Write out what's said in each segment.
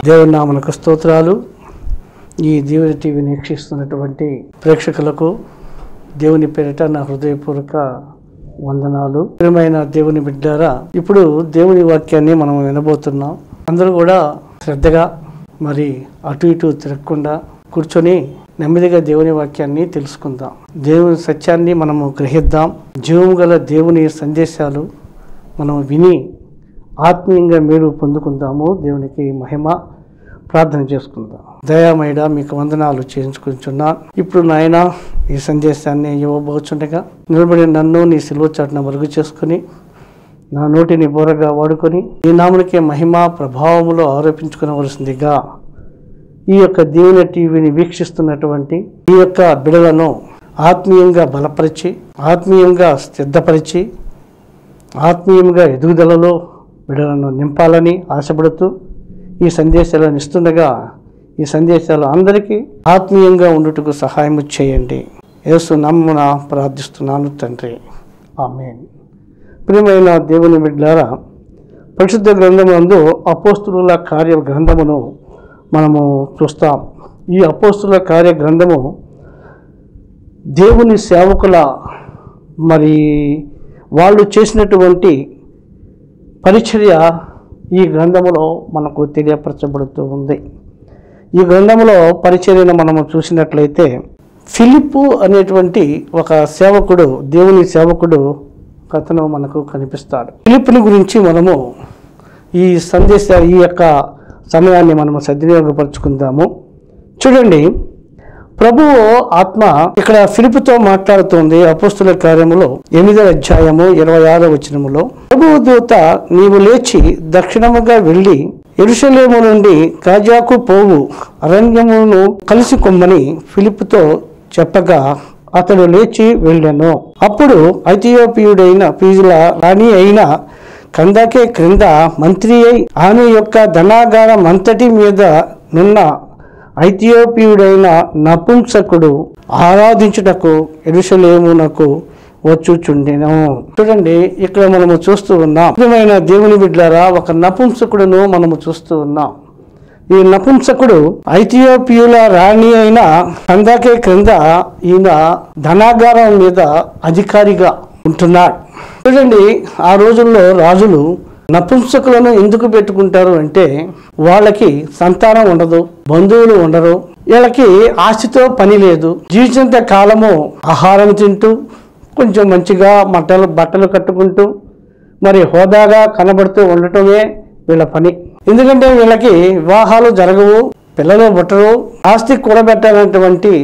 దేవుని నామనకు స్తోత్రాలు ఈ దేవుని టీవీని వీక్షిస్తున్నటువంటి ప్రేక్షకులకు దేవుని పేరిట నా హృదయపూర్వక వందనాలు ప్రియమైన దేవుని బిడ్డారా ఇప్పుడు దేవుని వాక్యాన్ని మనం వినబోతున్నాం అందరూ కూడా శ్రద్ధగా మరి అటు ఇటు తిరగకుండా కూర్చొని నెమ్మదిగా దేవుని వాక్యాన్ని తెలుసుకుందాం దేవుని సత్యాన్ని మనము గ్రహిద్దాం జీవము గల దేవుని సందేశాలు మనం విని ఆత్మీయంగా మీరు పొందుకుందాము దేవునికి మహిమ ప్రార్థన చేసుకుందాం దయామయుడ మీకు వందనాలు చేయించుకుంటున్నాను ఇప్పుడు నాయన ఈ సందేశాన్ని ఇవ్వబోచుండగా నిలబడి నన్ను నీ సిలువ చాటున మరుగు చేసుకుని నా నోటిని బోరగా వాడుకొని ఈ నామునికే మహిమ ప్రభావములో ఆరోపించుకునవలసిందిగా ఈ యొక్క దేవుని టీవీని వీక్షిస్తున్నటువంటి ఈ యొక్క బిడలను ఆత్మీయంగా బలపరిచి ఆత్మీయంగా సిద్ధపరిచి ఆత్మీయంగా ఎదుగుదలలో బిడలను నింపాలని ఆశపడుతూ ఈ సందేశాలను ఇస్తుండగా ఈ సందేశాలు అందరికీ ఆత్మీయంగా ఉండుటకు సహాయం చేయండి యేసు నమ్మున ప్రార్థిస్తున్నాను తండ్రి ఆమెన్ ప్రియమైన దేవుని బిడ్డారా పరిశుద్ధ గ్రంథమునందు అపోస్తుల కార్య గ్రంథమును మనము చూస్తాం ఈ అపోస్తుల కార్య గ్రంథము దేవుని సేవకుల మరి వాళ్ళు చేసినటువంటి పరిచర్య ఈ గ్రంథములో మనకు తెలియపరచబడుతూ ఉంది ఈ గ్రంథములో పరిచర్యను మనము చూసినట్లయితే ఫిలిప్పు అనేటువంటి ఒక సేవకుడు దేవుని సేవకుడు కథను మనకు కనిపిస్తాడు ఫిలిప్పుని గురించి మనము ఈ సందేశ ఈ యొక్క సమయాన్ని మనము సద్వినియోగపరుచుకుందాము చూడండి ప్రభువు ఆత్మ ఇక్కడ ఫిలిపుతో మాట్లాడుతోంది అపోస్తుల కార్యములో ఎనిమిదవ అధ్యాయము ఇరవై ఆరో వచనములో ప్రభువు దూత నీవు లేచి దక్షిణముగా వెళ్ళి ఎరుషలేము నుండి కాజాకు పోవు అరణ్యమును కలిసి కొమ్మని ఫిలిపుతో చెప్పగా అతడు లేచి వెళ్ళాను అప్పుడు ఐథియోపియుడైన పీజుల రాణి అయిన కందాకే క్రింద మంత్రి అయి ఆమె యొక్క ధనాగారం అంతటి మీద నున్న ఐథియోపియుడైన నపుంసకుడు ఆరాధించుటకు ఎరుసలేమునకు వచ్చుచుండెను చూడండి ఇక్కడ మనము చూస్తూ ఉన్నాం ప్రియమైన దేవుని బిడ్డారా ఒక నపుంసకుడును మనము చూస్తూ ఉన్నాం ఈ నపుంసకుడు ఐథియోపియుల రాణి అయిన కందాకే క్రింద ఈయన ధనాగారం మీద అధికారిగా ఉంటున్నాడు చూడండి ఆ రోజుల్లో రాజులు నపుంసకులను ఎందుకు పెట్టుకుంటారు అంటే వాళ్ళకి సంతానం ఉండదు బంధువులు ఉండరు వీళ్ళకి ఆస్తితో పని లేదు జీవితంత కాలము ఆహారం తింటూ కొంచెం మంచిగా మట్టలు బట్టలు కట్టుకుంటూ మరి హోదాగా కనబడుతూ ఉండటమే వీళ్ళ పని ఎందుకంటే వీళ్ళకి వివాహాలు జరగవు పిల్లలు పుట్టరు ఆస్తి కూడబెట్టాలన్నటువంటి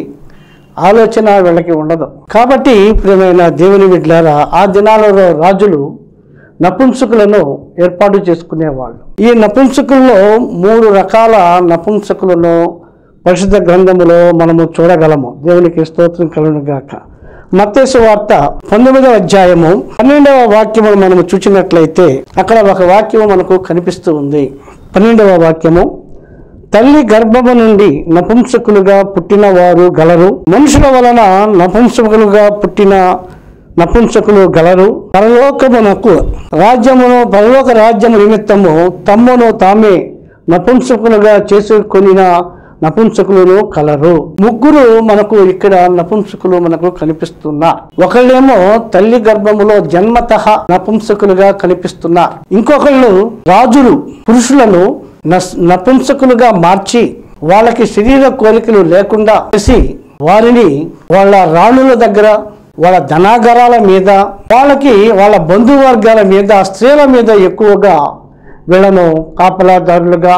ఆలోచన వీళ్ళకి ఉండదు కాబట్టి ప్రియమైన దేవుని బిడ్డలారా ఆ దినాలలో రాజులు నపుంసకులను ఏర్పాటు చేసుకునేవాళ్ళు ఈ నపుంసకుల్లో మూడు రకాల నపుంసకులను పరిశుద్ధ గ్రంథములో మనము చూడగలము దేవునికి స్తోత్రం కలుగును గాక మత్తేసు వార్త పంతొమ్మిదవ అధ్యాయము పన్నెండవ వాక్యము మనము చూసినట్లయితే అక్కడ ఒక వాక్యము మనకు కనిపిస్తూ ఉంది పన్నెండవ వాక్యము తల్లి గర్భము నుండి నపుంసకులుగా పుట్టిన వారు గలరు మనుషుల వలన నపుంసకులుగా పుట్టిన నపుంసకులు గలరు పరలోకమునకు రాజ్యమును పరలోక రాజ్యము నిమిత్తము తమ్మును తామే నపుంసకులుగా చేసుకొనిన నపుంసకులను కలరు ముగ్గురు మనకు ఇక్కడ నపుంసకులు మనకు కనిపిస్తున్నారు ఒకళ్ళేమో తల్లి గర్భములో జన్మత నపుంసకులుగా కనిపిస్తున్నారు ఇంకొకళ్ళు రాజులు పురుషులను నస్- నపుంసకులుగా మార్చి వాళ్ళకి శరీర కోరికలు లేకుండా చేసి వారిని వాళ్ళ రాణుల దగ్గర వాళ్ళ ధనాగారాల మీద వాళ్ళకి వాళ్ళ బంధువర్గాల మీద స్త్రీల మీద ఎక్కువగా వీళ్ళను కాపలాదారులుగా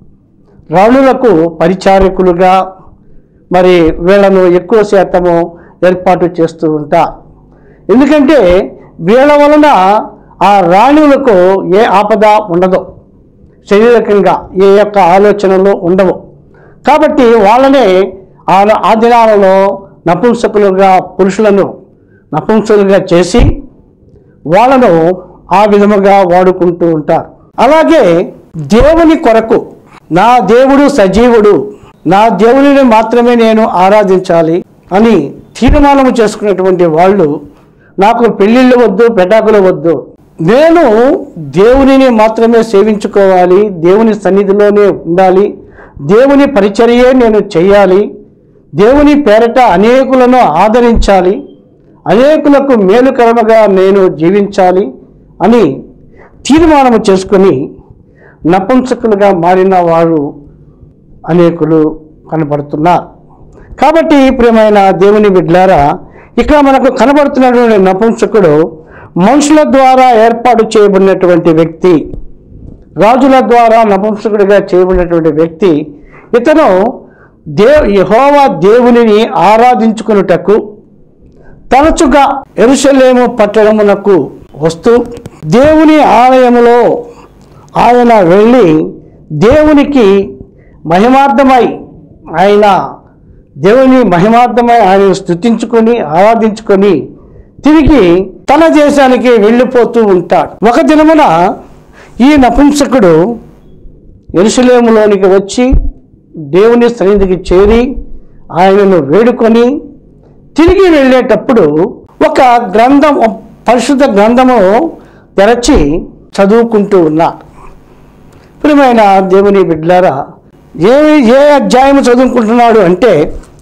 రాణులకు పరిచారకులుగా మరి వీళ్ళను ఎక్కువ శాతము ఏర్పాటు చేస్తూ ఉంటారు ఎందుకంటే వీళ్ళ వలన ఆ రాణులకు ఏ ఆపద ఉండదు శారీరకంగా ఏ యొక్క ఆలోచనలు ఉండవు కాబట్టి వాళ్ళనే ఆ ఆ దినాలలో నపుంసకులుగా పురుషులను నపుంసకులుగా చేసి వాళ్ళను ఆ విధముగా వాడుకుంటూ ఉంటారు అలాగే దేవుని కొరకు నా దేవుడు సజీవుడు నా దేవుడిని మాత్రమే నేను ఆరాధించాలి అని తీర్మానం చేసుకున్నటువంటి వాళ్ళు నాకు పెళ్ళిళ్ళు వద్దు పెటాకులు వద్దు నేను దేవునిని మాత్రమే సేవించుకోవాలి దేవుని సన్నిధిలోనే ఉండాలి దేవుని పరిచర్యే నేను చేయాలి దేవుని పేరట అనేకులను ఆదరించాలి అనేకులకు మేలుకరముగా నేను జీవించాలి అని తీర్మానం చేసుకొని నపుంసకులుగా మారిన వారు అనేకులు కనబడుతున్నారు కాబట్టి ప్రియమైన దేవుని బిడ్డలారా ఇక్కడ మనకు కనబడుతున్నటువంటి నపుంసకుడు మనుషుల ద్వారా ఏర్పాటు చేయబడినటువంటి వ్యక్తి రాజుల ద్వారా నపుంసకుడిగా చేయబడినటువంటి వ్యక్తి ఇతను దేవ్ యెహోవా దేవునిని ఆరాధించుకున్నటకు తరచుగా ఎరుసలేము పట్టణమునకు వస్తూ దేవుని ఆలయములో ఆయన వెళ్ళి దేవునికి మహిమార్థమై ఆయన దేవుని మహిమార్థమై ఆయన స్థుతించుకొని ఆరాధించుకొని తిరిగి తన దేశానికి వెళ్ళిపోతూ ఉంటాడు ఒక దినమున ఈ నపుంసకుడు ఎరుసలేములోనికి వచ్చి దేవుని సన్నిధికి చేరి ఆయనను వేడుకొని తిరిగి వెళ్ళేటప్పుడు ఒక గ్రంథం పరిశుద్ధ గ్రంథము తెరచి చదువుకుంటూ ఉన్నాడు ప్రియమైన దేవుని బిడ్డలారా ఏ ఏ అధ్యాయము చదువుకుంటున్నాడు అంటే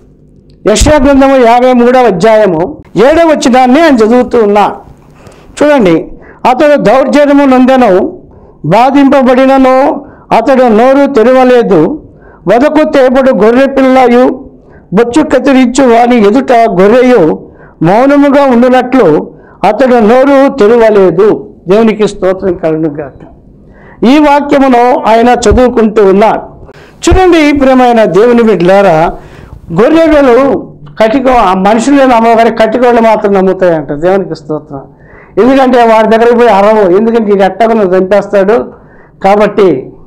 యశా గ్రంథము యాభై మూడవ అధ్యాయము ఏడవ వచ్చినాన్ని ఆయన చదువుతూ ఉన్నాడు చూడండి అతడు దౌర్జన్యము నొందెను బాధింపబడినను అతడు నోరు తెరవలేదు వదకు తేబడు గొర్రె పిల్లయు బొచ్చు కత్తిరించు వాని ఎదుట గొర్రెయు మౌనముగా ఉండునట్లు అతడు నోరు తెరవలేదు దేవునికి స్తోత్రం కలుగుగాక ఈ వాక్యమును ఆయన చదువుకుంటూ ఉన్నాడు చూడండి ప్రియమైన దేవుని బిడ్డలారా గొర్రెలు కటికో ఆ మనుషులు నమ్మవు కానీ కటికోళ్ళు మాత్రం నమ్ముతాయంట దేవునికి స్తోత్రం ఎందుకంటే వాడి దగ్గరికి పోయి అరవు ఎందుకంటే ఇది ఎట్టకుండా చంపేస్తాడు కాబట్టి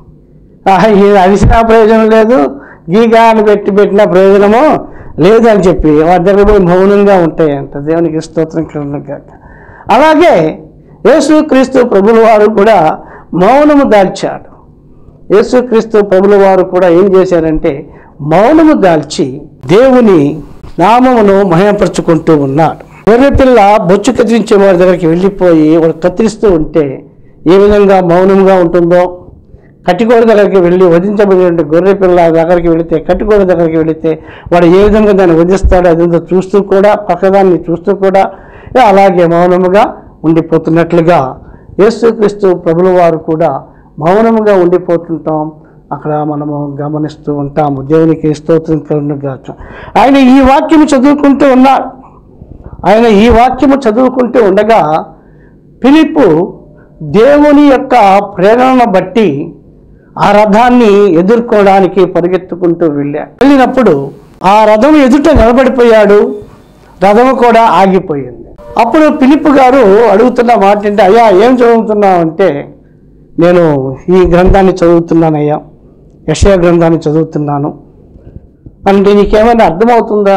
ఆ, ఇది అరిసినా ప్రయోజనం లేదు గీగా అని పెట్టి పెట్టిన ప్రయోజనము లేదు అని చెప్పి వాడి దగ్గర పోయి మౌనంగా ఉంటాయంట దేవునికి స్తోత్రం కలుగుగాక అలాగే యేసుక్రీస్తు ప్రభుల వారు కూడా మౌనము దాల్చాడు యేసుక్రీస్తు ప్రభుల వారు కూడా ఏం చేశారంటే మౌనము దాల్చి దేవుని నామమును మహిమపరుచుకుంటూ ఉన్నాడు గొర్రెపిల్ల బొచ్చు కత్తిరించే వారి దగ్గరికి వెళ్ళిపోయి వాడు కత్తిరిస్తూ ఉంటే ఏ విధంగా మౌనంగా ఉంటుందో కట్టికోడ దగ్గరికి వెళ్ళి వధించబడినటువంటి గొర్రె పిల్ల దగ్గరికి వెళితే కట్టికోడ దగ్గరికి వెళితే వాడు ఏ విధంగా దాన్ని వధిస్తాడో అదంతా చూస్తూ కూడా పక్కదాన్ని చూస్తూ కూడా అలాగే మౌనముగా ఉండిపోతున్నట్లుగా యేసుక్రీస్తు ప్రభుల వారు కూడా మౌనముగా ఉండిపోతుంటాం అక్కడ మనము గమనిస్తూ ఉంటాము దేవునికి స్తోత్రం కలుగుగాక ఆయన ఈ వాక్యము చదువుకుంటూ ఉన్నాడు ఆయన ఈ వాక్యము చదువుకుంటూ ఉండగా ఫిలిప్పు దేవుని యొక్క ప్రేరణను బట్టి ఆ రథాన్ని ఎదుర్కోవడానికి పరిగెత్తుకుంటూ వెళ్ళా వెళ్ళినప్పుడు ఆ రథం ఎదుట నిలబడిపోయాడు రథము కూడా ఆగిపోయింది అప్పుడు పిలిపు గారు అడుగుతున్న మాట ఏంటి అయ్యా ఏం చదువుతున్నావు అంటే నేను ఈ గ్రంథాన్ని చదువుతున్నానయ్యా యశయ గ్రంథాన్ని చదువుతున్నాను అంటే నీకేమైనా అర్థమవుతుందా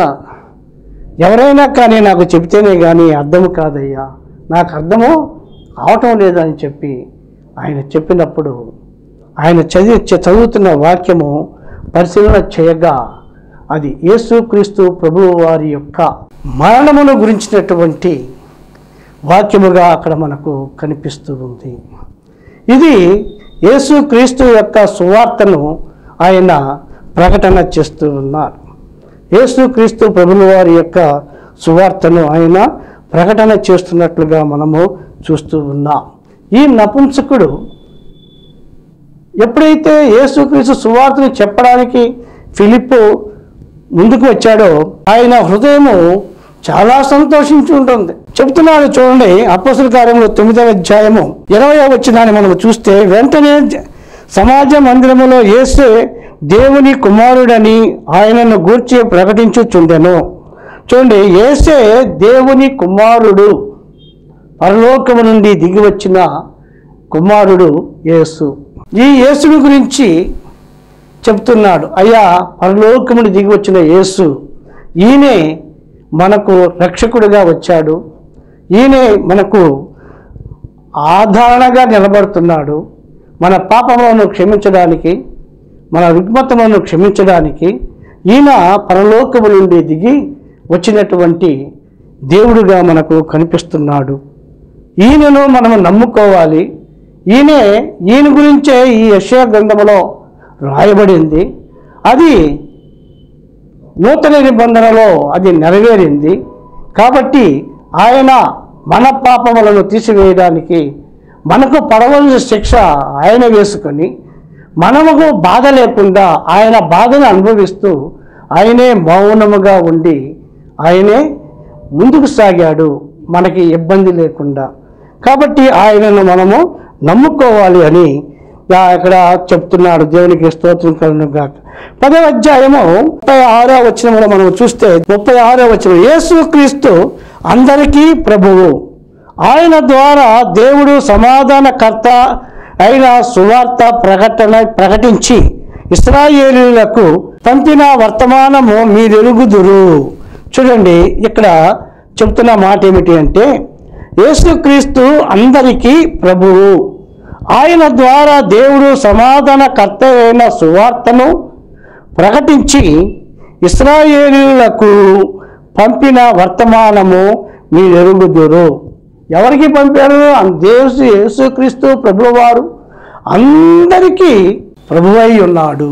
ఎవరైనా కానీ నాకు చెబితేనే కానీ అర్థము కాదయ్యా నాకు అర్థము అవటం లేదని చెప్పి ఆయన చెప్పినప్పుడు ఆయన చదివి చ- చదువుతున్న వాక్యము పరిశీలన చేయగా అది యేసుక్రీస్తు ప్రభువు వారి యొక్క మరణమును గురించినటువంటి వాక్యముగా అక్కడ మనకు కనిపిస్తూ ఉంది ఇది యేసుక్రీస్తు యొక్క సువార్తను ఆయన ప్రకటన చేస్తూ ఉన్నారు యేసుక్రీస్తు ప్రభుల వారి యొక్క సువార్తను ఆయన ప్రకటన చేస్తున్నట్లుగా మనము చూస్తూ ఉన్నాం ఈ నపుంసకుడు ఎప్పుడైతే యేసుక్రీస్తు సువార్తను చెప్పడానికి ఫిలిప్పు ముందుకు వచ్చాడో ఆయన హృదయము చాలా సంతోషించి ఉంటుంది చెప్తున్నాడు చూడండి అప్పసుల కార్యంలో తొమ్మిదవ అధ్యాయము ఇరవై వచ్చినాన్ని మనం చూస్తే వెంటనే జ- సమాజ మందిరములో యేసు దేవుని కుమారుడని ఆయనను గూర్చి ప్రకటించుచుండెను చూడండి యేసే దేవుని కుమారుడు పరలోకము నుండి దిగి వచ్చిన కుమారుడు యేసు ఈ యేసుని గురించి చెప్తున్నాడు అయ్యా పరలోకముని దిగి వచ్చిన యేసు ఈయనే మనకు రక్షకుడిగా వచ్చాడు ఈయనే మనకు ఆధారణగా నిలబడుతున్నాడు మన పాపములను క్షమించడానికి మన రుగ్మతలను క్షమించడానికి ఈయన పరలోకము నుండి దిగి వచ్చినటువంటి దేవుడుగా మనకు కనిపిస్తున్నాడు ఈయనను మనం నమ్ముకోవాలి ఈయనే ఈయన గురించే ఈ యశయ గ్రంథంలో రాయబడింది అది నూతన నిబంధనలో అది నెరవేరింది కాబట్టి ఆయన మన పాపములను తీసివేయడానికి మనకు పడవలసిన శిక్ష ఆయన వేసుకొని మనముకు బాధ లేకుండా ఆయన బాధను అనుభవిస్తూ ఆయనే మౌనముగా ఉండి ఆయనే ముందుకు సాగాడు మనకి ఇబ్బంది లేకుండా కాబట్టి ఆయనను మనము నమ్ముకోవాలి అని ఆ ఇక్కడ చెప్తున్నాడు దేవునికి స్తోత్రం కలను గాక పదవ అధ్యాయము ముప్పై ఆరో వచనంలో మనం చూస్తే ముప్పై ఆరో వచనం యేసు క్రీస్తు అందరికీ ప్రభువు ఆయన ద్వారా దేవుడు సమాధానకర్త అయిన సువార్త ప్రకటన ప్రకటించి ఇస్రాయేలీలకు పంపిన వర్తమానము మీరెరుగుదురు చూడండి ఇక్కడ చెప్తున్న మాట ఏమిటి అంటే యేసుక్రీస్తు అందరికీ ప్రభువు ఆయన ద్వారా దేవుడు సమాధానకర్త అయిన సువార్తను ప్రకటించి ఇస్రాయేలీలకు పంపిన వర్తమానము మీరెరుగుదురు ఎవరికి పంపారు దేశ యేసుక్రీస్తు ప్రభువారు అందరికీ ప్రభువై ఉన్నాడు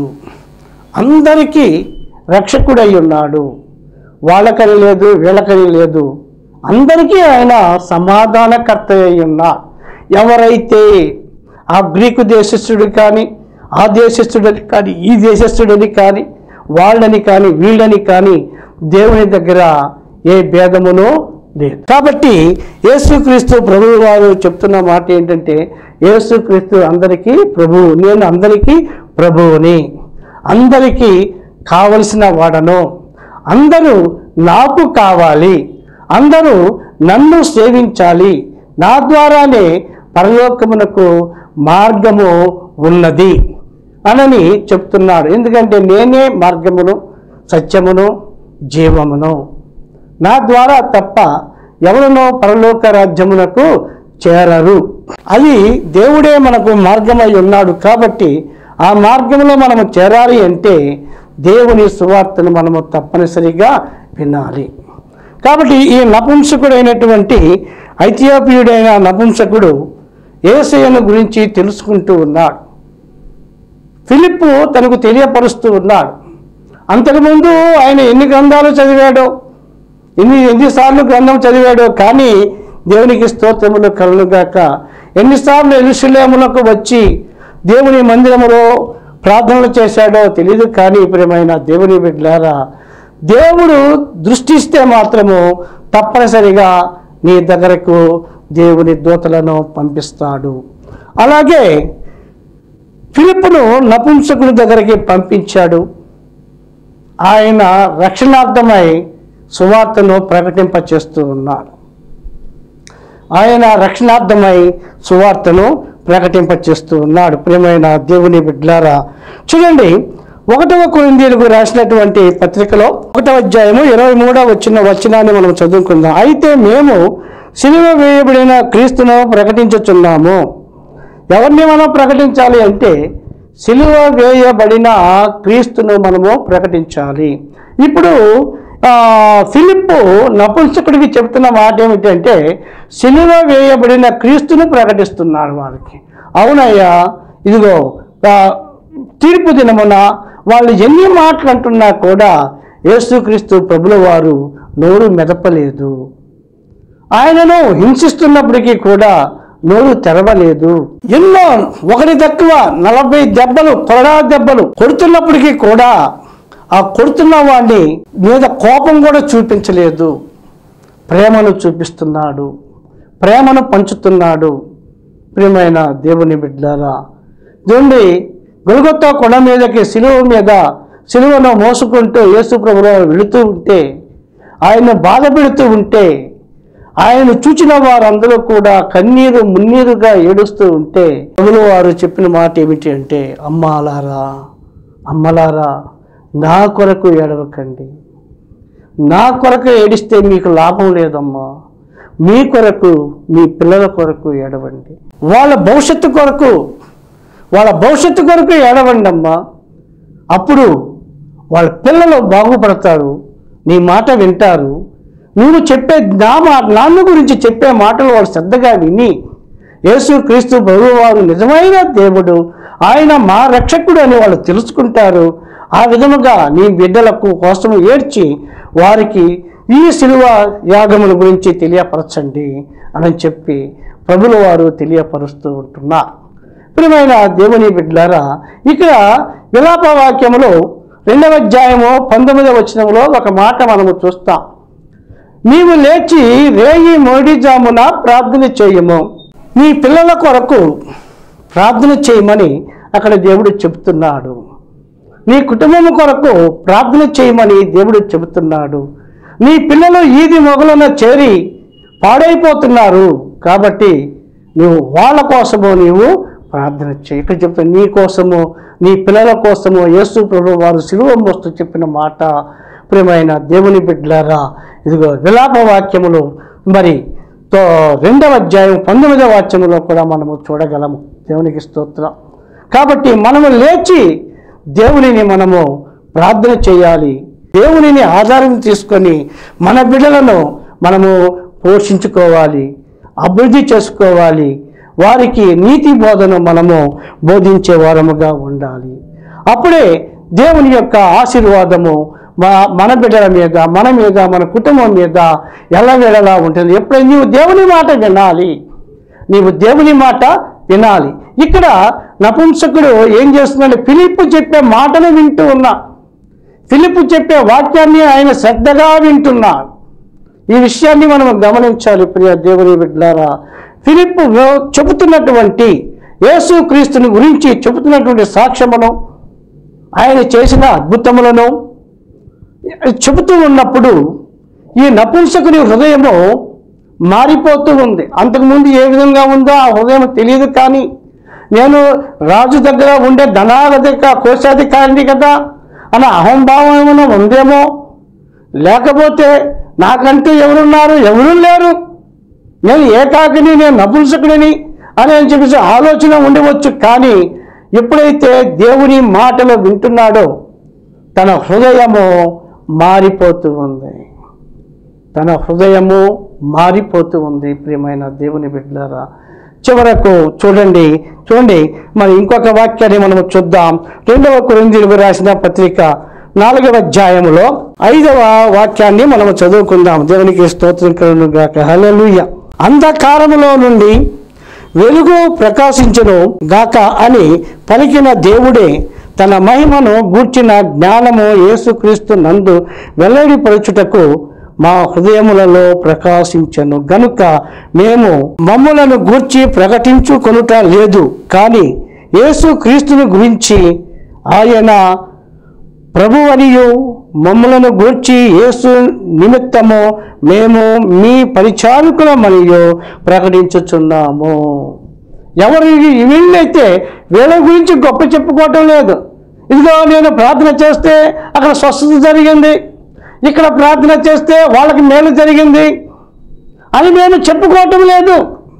అందరికీ రక్షకుడై ఉన్నాడు వాళ్ళకని లేదు వీళ్ళకని లేదు అందరికీ ఆయన సమాధానకర్త అయి ఉన్నాడు ఎవరైతే ఆ గ్రీకు దేశస్థుడు కానీ ఆ దేశస్థుడని కానీ ఈ దేశస్థుడని కానీ వాళ్ళని కానీ వీళ్ళని కానీ దేవుని దగ్గర ఏ భేదమునో లేదు కాబట్టి యేసుక్రీస్తు ప్రభువు వారు చెప్తున్న మాట ఏంటంటే యేసుక్రీస్తు అందరికీ ప్రభువు నేను అందరికీ ప్రభువుని అందరికీ కావలసిన వాడను అందరూ నాకు కావాలి అందరూ నన్ను సేవించాలి నా ద్వారానే పరలోకమునకు మార్గము ఉన్నది అనని చెప్తున్నాడు ఎందుకంటే నేనే మార్గమును సత్యమును జీవమును నా ద్వారా తప్ప ఎవరునో పరలోక రాజ్యమునకు చేరరు అది దేవుడే మనకు మార్గమై ఉన్నాడు కాబట్టి ఆ మార్గంలో మనము చేరాలి అంటే దేవుని సువార్తను మనము తప్పనిసరిగా వినాలి కాబట్టి ఈ నపుంసకుడైనటువంటి ఐథియోపియుడైన నపుంసకుడు ఏసయ్యను గురించి తెలుసుకుంటూ ఉన్నాడు ఫిలిప్పు తనకు తెలియపరుస్తూ ఉన్నాడు అంతకుముందు ఆయన ఎన్ని గ్రంథాలు చదివాడో ఎన్ని ఎన్నిసార్లు గ్రంథం చదివాడో కానీ దేవునికి స్తోత్రములు కలుగాక ఎన్నిసార్లు ఎలుసులేములకు వచ్చి దేవుని మందిరములో ప్రార్థనలు చేశాడో తెలియదు కానీ ప్రియమైన దేవుని బిడ్డలారా దేవుడు దృష్టిస్తే మాత్రము తప్పనిసరిగా నీ దగ్గరకు దేవుని దూతలను పంపిస్తాడు అలాగే ఫిలిప్పును నపుంసకుడి దగ్గరికి పంపించాడు ఆయన రక్షణార్థమై సువార్తను ప్రకటింపచేస్తూ ఉన్నాడు ఆయన రక్షణార్థమై సువార్తను ప్రకటింపచేస్తూ ఉన్నాడు ప్రియమైన దేవుని బిడ్లారా చూడండి ఒకటవ కొరిందీలకు రాసినటువంటి పత్రికలో ఒకటవ అధ్యాయము ఇరవై మూడవ వచ్చిన వచనాన్ని మనం చదువుకుందాం అయితే మేము సిలువ వేయబడిన క్రీస్తును ప్రకటించుచున్నాము ఎవరిని మనం ప్రకటించాలి అంటే సిలువ వేయబడిన క్రీస్తును మనము ప్రకటించాలి ఇప్పుడు ఆ, ఫిలిప్పు నపుంసకుడికి చెప్తున్న మాట ఏమిటంటే సిలువ వేయబడిన క్రీస్తును ప్రకటిస్తున్నాడు వారికి అవునయ్యా ఇదిగో ఆ, తీర్పు దినమున వాళ్ళు ఎన్ని మాటలు అంటున్నా కూడా యేసుక్రీస్తు ప్రభుల వారు నోరు మెదపలేదు ఆయనను హింసిస్తున్నప్పటికీ కూడా నోరు తెరవలేదు ఎన్నో ఒకటి తక్కువ నలభై దెబ్బలు కొరడా దెబ్బలు కొడుతున్నప్పటికీ కూడా ఆ కొడుతున్న వాడిని మీద కోపం కూడా చూపించలేదు ప్రేమను చూపిస్తున్నాడు ప్రేమను పంచుతున్నాడు ప్రియమైన దేవుని బిడ్డారా చూడండి గొలగొత్తా కొండ మీదకి సిలువ మీద సిలువను మోసుకుంటూ యేసు ప్రభులో వెళుతూ ఉంటే ఆయన బాధ పెడుతూ ఉంటే ఆయన చూచిన వారందరూ కూడా కన్నీరు మున్నీరుగా ఏడుస్తూ ఉంటే ప్రభులు వారు చెప్పిన మాట ఏమిటి అంటే అమ్మాలారా అమ్మలారా నా కొరకు ఏడవకండి నా కొరకు ఏడిస్తే మీకు లాభం లేదమ్మా మీ కొరకు మీ పిల్లల కొరకు ఏడవండి వాళ్ళ భవిష్యత్తు కొరకు వాళ్ళ భవిష్యత్తు కొరకు ఏడవండి అమ్మా అప్పుడు వాళ్ళ పిల్లలు బాగుపడతారు నీ మాట వింటారు నువ్వు చెప్పే నా మా నాన్న గురించి చెప్పే మాటలు వాళ్ళు శ్రద్ధగా విని యేసు క్రీస్తు ప్రభువారు నిజమైన దేవుడు ఆయన మా రక్షకుడు అని వాళ్ళు తెలుసుకుంటారు ఆ విధముగా నీ బిడ్డలకు కోసం ఏడ్చి వారికి ఈ శిలువ యాగముల గురించి తెలియపరచండి అని చెప్పి ప్రభుల వారు తెలియపరుస్తూ ఉంటున్నారు ప్రియమైన దేవుని బిడ్డలారా ఇక్కడ విలాప వాక్యములో రెండవ అధ్యాయము పంతొమ్మిదవ వచనంలో ఒక మాట మనము చూస్తాం నీవు లేచి రేయి మోడి జామున ప్రార్థన చేయము నీ పిల్లల కొరకు ప్రార్థన చేయమని అక్కడ దేవుడు చెబుతున్నాడు నీ కుటుంబం కొరకు ప్రార్థన చేయమని దేవుడు చెబుతున్నాడు నీ పిల్లలు ఈది మొగలున చేరి పాడైపోతున్నారు కాబట్టి నువ్వు వాళ్ళ కోసము నీవు ప్రార్థన చేయి ఇక్కడ చెప్తా నీ కోసము నీ పిల్లల కోసము యేసు ప్రభు వారు శిలువ మోస్తూ చెప్పిన మాట ప్రియమైన దేవుని బిడ్డలారా ఇదిగో విలాప వాక్యములు మరి తో రెండవ అధ్యాయం పంతొమ్మిదవ వాక్యములో కూడా మనము చూడగలము దేవునికి స్తోత్రం కాబట్టి మనము లేచి దేవునిని మనము ప్రార్థన చేయాలి దేవునిని ఆధారం తీసుకొని మన బిడ్డలను మనము పోషించుకోవాలి అభివృద్ధి చేసుకోవాలి వారికి నీతి బోధన మనము బోధించే వారముగా ఉండాలి అప్పుడే దేవుని యొక్క ఆశీర్వాదము మా- మన బిడ్డల మీద మన మీద మన కుటుంబం మీద ఎల్లవేళలా ఉంటుంది ఎప్పుడైనా నీవు దేవుని మాట వినాలి నీవు దేవుని మాట వినాలి ఇక్కడ నపుంసకుడు ఏం చేస్తున్నాడు ఫిలిప్ చెప్పే మాటలు వింటూ ఉన్నా ఫిలిప్ చెప్పే వాక్యాన్ని ఆయన శ్రద్ధగా వింటున్నాడు ఈ విషయాన్ని మనం గమనించాలి ప్రియ దేవుని బిడ్డలారా ఫిలిప్ చెబుతున్నటువంటి యేసు క్రీస్తుని గురించి చెబుతున్నటువంటి సాక్ష్యమును ఆయన చేసిన అద్భుతములను చెబుతూ ఉన్నప్పుడు ఈ నపుంసకుని హృదయము మారిపోతూ ఉంది అంతకుముందు ఏ విధంగా ఉందో ఆ హృదయం తెలియదు కానీ నేను రాజు దగ్గర ఉండే ధనాధిక కోశాధికారిని కదా అన్న అహంభావం ఏమైనా ఉందేమో లేకపోతే నాకంటూ ఎవరున్నారు ఎవరు లేరు నేను ఏకాకిని నేను నపుంసకుడిని అని అని చెప్పేసి ఆలోచన ఉండవచ్చు కానీ ఎప్పుడైతే దేవుని మాటలు వింటున్నాడో తన హృదయము మారిపోతూ ఉంది తన హృదయము మారిపోతూ ఉంది ప్రియమైన దేవుని బిడ్డలారా చివరకు చూడండి చూడండి మరి ఇంకొక వాక్యాన్ని మనం చూద్దాం రెండవ కొరిందీలకు రాసిన పత్రిక నాలుగవ అధ్యాయములో ఐదవ వాక్యాన్ని మనం చదువుకుందాం దేవునికి స్తోత్రం కలుగును గాక హల్లెలూయా అంధకారములో నుండి వెలుగు ప్రకాశించును గాక అని పలికిన దేవుడే తన మహిమను గూర్చిన జ్ఞానము యేసుక్రీస్తు నందు వెల్లడిపరచుటకు మా హృదయములలో ప్రకాశించను గనుక మేము మమ్ములను గూర్చి ప్రకటించుకొనుట లేదు కానీ యేసు క్రీస్తుని గురించి ఆయన ప్రభువనియు మమ్ములను గూర్చి యేసు నిమిత్తము మేము మీ పరిచారకులమనియు ప్రకటించుచున్నాము ఎవరు ఈ- వీళ్ళైతే వీళ్ళ గురించి గొప్ప చెప్పుకోవటం లేదు ఇదిగో నేను ప్రార్థన చేస్తే అక్కడ స్వస్థత జరిగింది ఇక్కడ ప్రార్థన చేస్తే వాళ్ళకి మేలు జరిగింది అని నేను చెప్పుకోవటం లేదు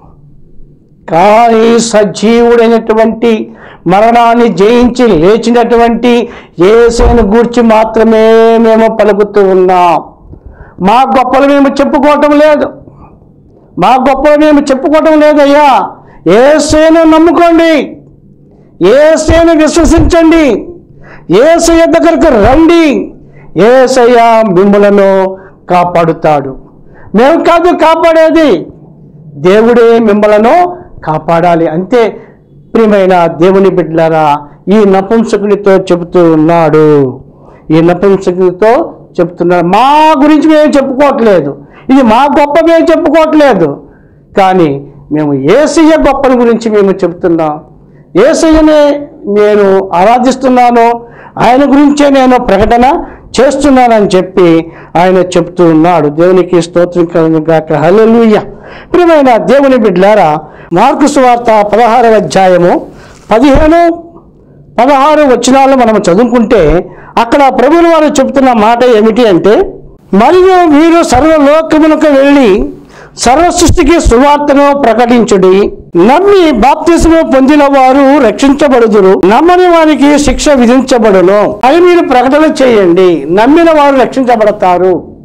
కానీ సజీవుడైనటువంటి మరణాన్ని జయించి లేచినటువంటి యేసుని గూర్చి మాత్రమే మేము పలుకుతూ ఉన్నాం మా గొప్పలు మేము చెప్పుకోవటం లేదు మా గొప్పలు మేము చెప్పుకోవటం లేదయ్యా ఏసేను నమ్ముకోండి ఏసేను విశ్వసించండి ఏసయ్య దగ్గరకు రండి ఏసయ్య మిమ్మలను కాపాడుతాడు మేము కాదు కాపాడేది దేవుడే మిమ్మలను కాపాడాలి అంతే ప్రియమైన దేవుని బిడ్డలారా ఈ నపుంసకునితో చెబుతూ ఉన్నాడు ఈ నపుంసకునితో చెప్తున్నాడు మా గురించి మేము చెప్పుకోవట్లేదు ఇది మా గొప్ప మేము చెప్పుకోవట్లేదు కానీ మేము ఏసయ్య గొప్పని గురించి మేము చెప్తున్నాం ఏసయ్యనే నేను ఆరాధిస్తున్నాను ఆయన గురించే నేను ప్రకటన చేస్తున్నానని చెప్పి ఆయన చెప్తూ ఉన్నాడు దేవునికి స్తోత్రం కలుగును గాక హల్లెలూయా ప్రియమైన దేవుని బిడ్డలారా మార్కు సువార్త పదహారవ అధ్యాయము పదిహేను పదహారు వచనాలు మనం చదువుకుంటే అక్కడ ప్రభువుల వారు చెప్తున్న మాట ఏమిటి అంటే మరియు వీరు సర్వలోకమునకు వెళ్ళి సర్వ సృష్టికి సువార్తను ప్రకటించుడి నమ్మి బాప్తిసము పొందిన వారు రక్షించబడుదురు నమ్మని వారికి శిక్ష విధించబడును అని మీరు ప్రకటన చేయండి నమ్మిన వారు రక్షించబడతారు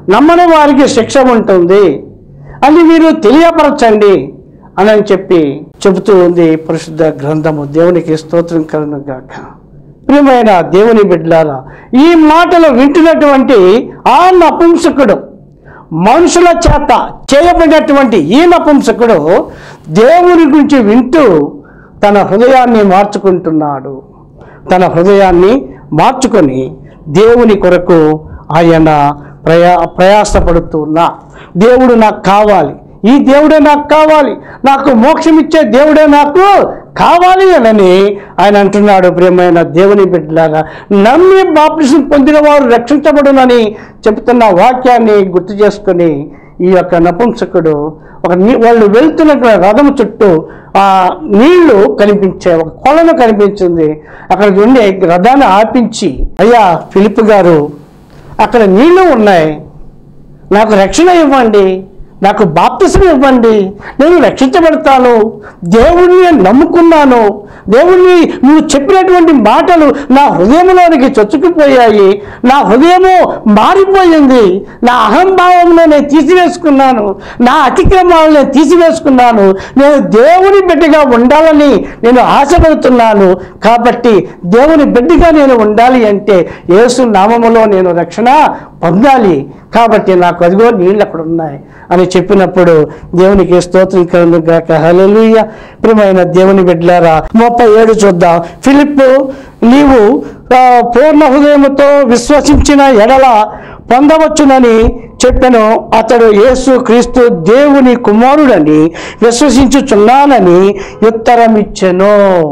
నమ్మని వారికి శిక్ష ఉంటుంది అని మీరు తెలియపరచండి అని అని చెప్పి చెబుతూ ఉంది పరిశుద్ధ గ్రంథము దేవునికి స్తోత్రం కలను గాక ప్రియమైన దేవుని బిడ్డలారా ఈ మాటలు వింటున్నటువంటి ఆ నపుంసకుడు మనుషుల చేత చేయబడినటువంటి ఈ నపుంసకుడు దేవుని గురించి వింటూ తన హృదయాన్ని మార్చుకుంటున్నాడు తన హృదయాన్ని మార్చుకొని దేవుని కొరకు ఆయన ప్రయా ప్రయాసపడుతున్నా దేవుడు నాకు కావాలి ఈ దేవుడే నాకు కావాలి నాకు మోక్షం ఇచ్చే దేవుడే నాకు కావాలి అని ఆయన అంటున్నాడు ప్రియమైన దేవుని బిడ్డలారా నమ్మి బాప్టిజం పొందిన వారు రక్షించబడునని చెబుతున్న వాక్యాన్ని గుర్తు చేసుకొని ఈ యొక్క నపుంసకుడు ఒక నీ వాళ్ళు వెళ్తున్నటువంటి రథం చుట్టూ ఆ నీళ్లు కనిపించాయి ఒక కొలను కనిపించింది అక్కడ ఉండే రథాన్ని ఆపించి అయ్యా ఫిలిప్ గారు అక్కడ నీళ్లు ఉన్నాయి నాకు రక్షణ ఇవ్వండి నాకు బాప్తిసం ఇవ్వండి నేను రక్షించబడతాను దేవుడిని నేను నమ్ముకున్నాను దేవుడిని నువ్వు చెప్పినటువంటి మాటలు నా హృదయంలోనికి చొచ్చుకుపోయాయి నా హృదయము మారిపోయింది నా అహంభావంలో నేను తీసివేసుకున్నాను నా అతిక్రమాలను నేను తీసివేసుకున్నాను నేను దేవుని బిడ్డగా ఉండాలని నేను ఆశపడుతున్నాను కాబట్టి దేవుని బిడ్డగా నేను ఉండాలి అంటే యేసు నామములో నేను రక్షణ పొందాలి కాబట్టి నాకు అదిగో నీళ్ళు అక్కడ ఉన్నాయి అని చెప్పినప్పుడు దేవునికి స్తోత్రం కలుగు గాక హల్లెలూయా ప్రియమైన దేవుని బిడ్డలారా ముప్పై ఏడు చూద్దాం ఫిలిప్పు నీవు ఆ, పూర్ణ హృదయముతో విశ్వసించిన ఎడల పొందవచ్చునని చెప్పెను అతడు యేసు క్రీస్తు దేవుని కుమారుడని విశ్వసించుచున్నానని ఉత్తరం ఇచ్చెను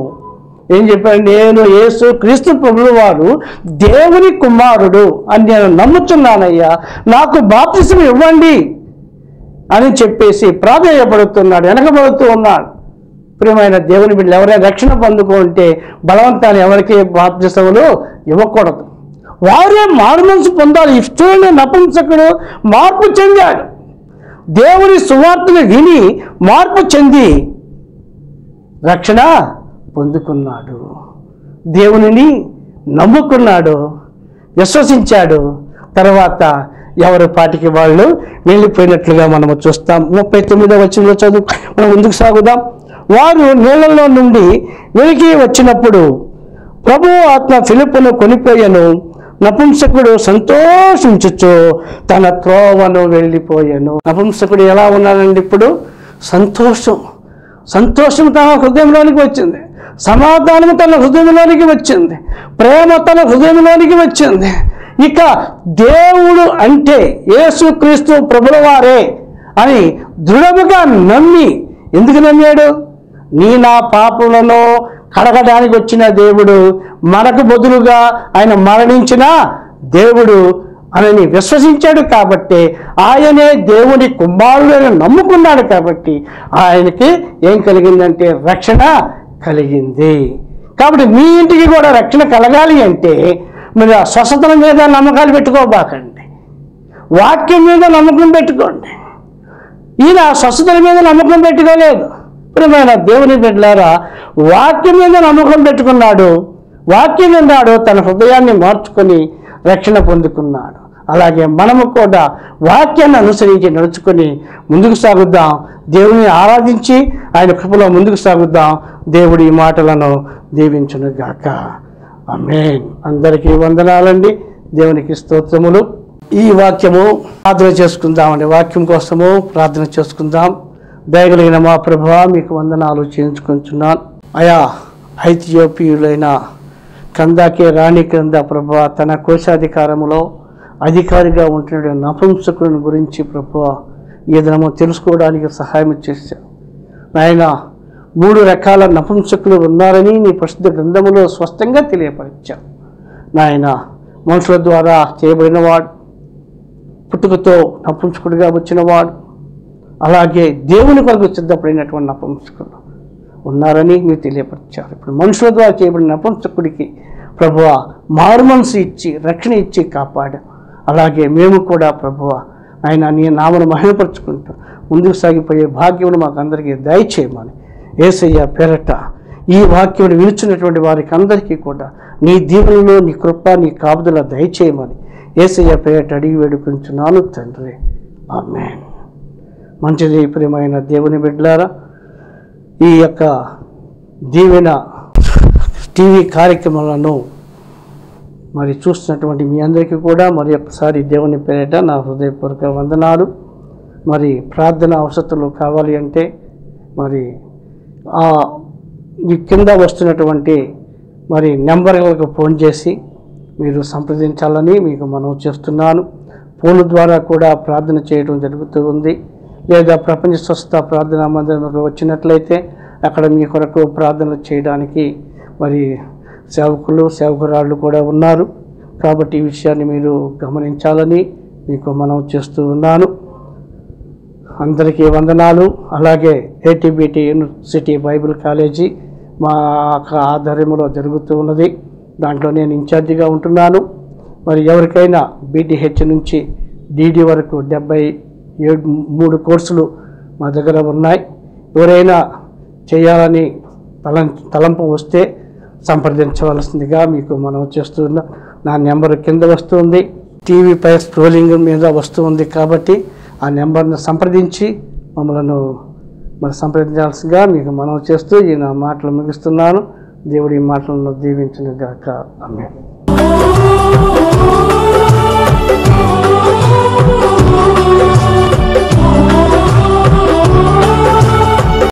ఏం చెప్పాడు నేను యేసు క్రీస్తు ప్రభువు వారు దేవుని కుమారుడు అని నేను నమ్ముతున్నానయ్యా నాకు బాప్తిసం ఇవ్వండి అని చెప్పేసి ప్రాధేయపడుతున్నాడు వెనకబడుతూ ఉన్నాడు ప్రియమైన దేవుని బిడ్డలు ఎవరైనా రక్షణ పొందుకుంటే బలవంతాన్ని ఎవరికి బాప్తిసములు ఇవ్వకూడదు వారే మారు మనసు పొందాలి ఇష్టమైన నపుంసకుడు మార్పు చెందాడు దేవుని సువార్తను విని మార్పు చెంది రక్షణ పొందుకున్నాడు దేవునిని నమ్ముకున్నాడు విశ్వసించాడు తర్వాత ఎవరి పాటికి వాళ్ళు వెళ్ళిపోయినట్లుగా మనము చూస్తాం ముప్పై తొమ్మిదో వచ్చిన చదువు మనం ముందుకు సాగుదాం వారు నీళ్ళలో నుండి వెలికి వచ్చినప్పుడు ప్రభు ఆత్మ ఫిలిప్పును కొనిపోయెను నపుంసకుడు సంతోషించుచు తన త్రోవను వెళ్ళిపోయాను నపుంసకుడు ఎలా ఉన్నాడండి ఇప్పుడు సంతోషం సంతోషం తన హృదయంలోనికి వచ్చింది సమాధానం తన హృదయంలోనికి వచ్చింది ప్రేమ తన హృదయంలోనికి వచ్చింది ఇక దేవుడు అంటే యేసుక్రీస్తు ప్రభుల వారే అని దృఢముగా నమ్మి ఎందుకు నమ్మాడు నీ నా పాపములను కడగడానికి వచ్చిన దేవుడు మనకు బదులుగా ఆయన మరణించిన దేవుడు అని విశ్వసించాడు కాబట్టి ఆయనే దేవుని కుమారుడని నమ్ముకున్నాడు కాబట్టి ఆయనకి ఏం కలిగిందంటే రక్షణ కలిగింది కాబట్టి మీ ఇంటికి కూడా రక్షణ కలగాలి అంటే మీరు ఆ స్వస్థతల మీద నమ్మకాలు పెట్టుకోబాకండి వాక్యం మీద నమ్మకం పెట్టుకోండి ఈయన స్వస్థతల మీద నమ్మకం పెట్టుకోలేదు ప్రియమైన దేవుని బిడ్డలారా వాక్యం మీద నమ్మకం పెట్టుకున్నాడు వాక్యం విన్నాడు తన హృదయాన్ని మార్చుకొని రక్షణ పొందుకున్నాడు అలాగే మనము కూడా వాక్యాన్ని అనుసరించి నడుచుకొని ముందుకు సాగుద్దాం దేవుని ఆరాధించి ఆయన కృపలో ముందుకు సాగుద్దాం దేవుడి ఈ మాటలను దీవించును గాక అమేన్ అందరికీ వందనాలండి దేవునికి స్తోత్రములు ఈ వాక్యము ప్రార్థన చేసుకుందామండి వాక్యం కోసము ప్రార్థన చేసుకుందాం దయగలిగిన మా ప్రభు మీకు వందనాలు చేయించుకుంటున్నాను అయా ఐథియోపియులైన కందాకే రాణి క్రింద ప్రభు తన కోశాధికారములో అధికారిగా ఉంటున్న నపుంసకుని గురించి ప్రభు ఈ దినము తెలుసుకోవడానికి సహాయం చేశారు నాయన మూడు రకాల నపుంసకులు ఉన్నారని నీ ప్రసిద్ధ గ్రంథములో స్పష్టంగా తెలియపరిచావు నాయన మనుషుల ద్వారా చేయబడినవాడు పుట్టుకతో నపుంసకుడిగా వచ్చినవాడు అలాగే దేవుని కొరకు సిద్ధపడినటువంటి నపుంసకులు ఉన్నారని మీరు తెలియపరిచారు ఇప్పుడు మనుషుల ద్వారా చేయబడిన నపుంసకుడికి ప్రభువ మారు మనసు ఇచ్చి రక్షణ ఇచ్చి కాపాడు అలాగే మేము కూడా ప్రభువ ఆయన నీ నామను మహిమపరుచుకుంటూ ముందుకు సాగిపోయే భాగ్యమును మాకు అందరికీ దయచేయమని ఏసయ్య పేరట ఈ వాక్యం వినిచినటువంటి వారికి అందరికీ కూడా నీ దీవులను నీ కృప నీ కాపుదల దయచేయమని ఏసయ్య పేట అడిగి వేడుకుంటున్నాను తండ్రి ఆమెన్ మంచిది ప్రియమైన దేవుని బిడ్డలారా ఈ యొక్క దీవెన టీవీ కార్యక్రమాలను మరి చూస్తున్నటువంటి మీ అందరికీ కూడా మరి ఒకసారి దేవుని పేరిట నా హృదయపూర్వక వందనాలు మరి ప్రార్థన అవసరతలు కావాలి అంటే మరి ఆ ఈ కింద వస్తున్నటువంటి మరి నెంబర్లకు ఫోన్ చేసి మీరు సంప్రదించాలని మీకు మనం చేస్తున్నాను ఫోన్ ద్వారా కూడా ప్రార్థన చేయడం జరుగుతూ ఉంది లేదా ప్రపంచ స్వస్థ ప్రార్థనా మందిరంకు వచ్చినట్లయితే అక్కడ మీ కొరకు ప్రార్థనలు చేయడానికి మరి సేవకులు సేవకురాళ్ళు కూడా ఉన్నారు కాబట్టి ఈ విషయాన్ని మీరు గమనించాలని మీకు మనం చేస్తూ ఉన్నాను అందరికీ వందనాలు అలాగే ఏటీబీటీ యూనివర్సిటీ బైబిల్ కాలేజీ మా యొక్క ఆధ్వర్యంలో జరుగుతూ ఉన్నది దాంట్లో నేను ఇన్ఛార్జిగా ఉంటున్నాను మరి ఎవరికైనా బీటీహెచ్ నుంచి డీడీ వరకు డెబ్బై ఏడు మూడు కోర్సులు మా దగ్గర ఉన్నాయి ఎవరైనా చేయాలని తలం తలంపు వస్తే సంప్రదించవలసిందిగా మీకు మనం చేస్తున్నా నా నెంబర్ కింద వస్తుంది టీవీపై స్క్రోలింగ్ మీద వస్తుంది కాబట్టి ఆ నెంబర్ను సంప్రదించి మమ్మలను మరి సంప్రదించాల్సిందిగా మీకు మనం చేస్తూ ఈ నా మాటలు ముగిస్తున్నాను దేవుడి మాటలను దీవించిన గాక ఆమె